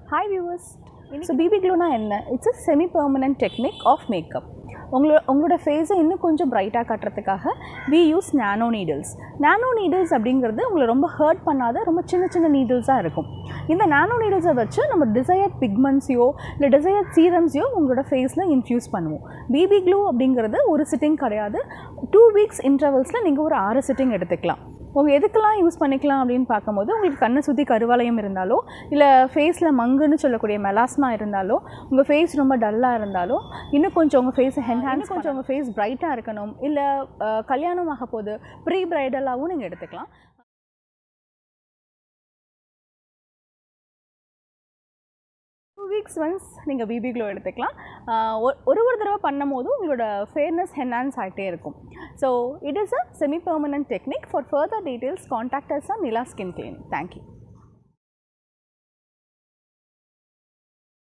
hi viewers so BB க்ளூனா என்ன it's a semi permanent technique of makeup உங்களோட உங்களோட ஃபேஸை இன்னும் கொஞ்சம் பிரைட்டாக காட்டுறதுக்காக we use nano needles nano needles அப்படிங்கிறது உங்களை ரொம்ப ஹர்ட் பண்ணாத ரொம்ப சின்ன சின்ன நீடில்ஸாக இருக்கும் இந்த நானோ நீடில்ஸை வச்சு நம்ம டிசையர் பிக்மெண்ட்ஸையோ இல்லை டிசையர் சீரம்ஸையோ உங்களோட ஃபேஸில் இன்ஃப்யூஸ் பண்ணுவோம் பிபி க்ளூ அப்படிங்கிறது ஒரு சிட்டிங் கிடையாது டூ வீக்ஸ் இன்டர்வல்ஸில் நீங்கள் ஒரு ஆறு சிட்டிங் எடுத்துக்கலாம் உங்கள் எதுக்கெல்லாம் யூஸ் பண்ணிக்கலாம் அப்படின்னு பார்க்கும்போது உங்களுக்கு கண்ணை சுற்றி கருவளையம் இருந்தாலோ இல்லை ஃபேஸில் மங்குன்னு சொல்லக்கூடிய மெலாஸ்மா இருந்தாலோ உங்கள் ஃபேஸ் ரொம்ப டல்லாக இருந்தாலோ இன்னும் கொஞ்சம் உங்கள் ஃபேஸை ஹென்ஹான்ஸ் கொஞ்சம் உங்கள் ஃபேஸ் பிரைட்டாக இருக்கணும் இல்லை அஹ், கல்யாணம் ஆக போது ப்ரீ பிரைடலாகவும் நீங்கள் எடுத்துக்கலாம் டூ வீக்ஸ் ஒன்ஸ் நீங்கள் பிபி க்ளோ எடுத்துக்கலாம் ஆஹ் ஒ- ஒரு ஒரு தடவை பண்ணும் போதும் உங்களோட ஃபேர்னஸ் ஹென்ஹான்ஸ் ஆகிட்டே இருக்கும் so it is a semi permanent technique for further details contact us Nila skin clinic thank you